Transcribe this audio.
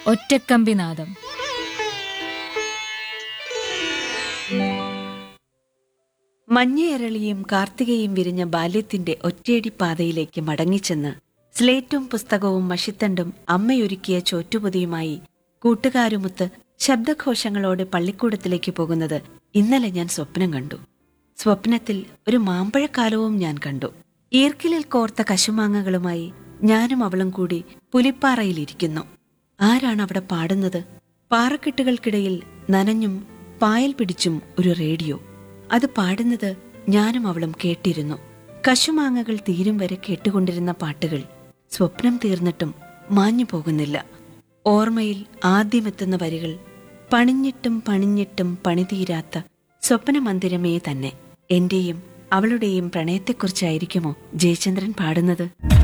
ഒറ്റക്കമ്പിനാദം മഞ്ഞയരളിയും കാർത്തികയും വിരിഞ്ഞ ബാല്യത്തിന്റെ ഒറ്റയടി പാതയിലേക്ക് മടങ്ങിച്ചെന്ന് സ്ലേറ്റും പുസ്തകവും മഷിത്തണ്ടും അമ്മയൊരുക്കിയ ചോറ്റുപൊതിയുമായി കൂട്ടുകാരുമൊത്ത് ശബ്ദഘോഷങ്ങളോടെ പള്ളിക്കൂടത്തിലേക്ക് പോകുന്നത് ഇന്നലെ ഞാൻ സ്വപ്നം കണ്ടു സ്വപ്നത്തിൽ ഒരു മാമ്പഴക്കാലവും ഞാൻ കണ്ടു ഈർക്കിലിൽ കോർത്ത കശുമാങ്ങകളുമായി ഞാനും അവളും കൂടി പുലിപ്പാറയിലിരിക്കുന്നു ആരാണ് അവിടെ പാടുന്നത് പാറക്കെട്ടുകൾക്കിടയിൽ നനഞ്ഞും പായൽ പിടിച്ചും ഒരു റേഡിയോ അത് പാടുന്നത് ഞാനും അവളും കേട്ടിരുന്നു കശുമാങ്ങകൾ തീരും വരെ കേട്ടുകൊണ്ടിരുന്ന പാട്ടുകൾ സ്വപ്നം തീർന്നിട്ടും മാഞ്ഞു പോകുന്നില്ല ഓർമ്മയിൽ ആദ്യമെത്തുന്ന വരികൾ പണിഞ്ഞിട്ടും പണിഞ്ഞിട്ടും പണിതീരാത്ത സ്വപ്നമന്ദിരമേ തന്നെ എന്റെയും അവളുടെയും പ്രണയത്തെക്കുറിച്ചായിരിക്കുമോ ജയചന്ദ്രൻ പാടുന്നത്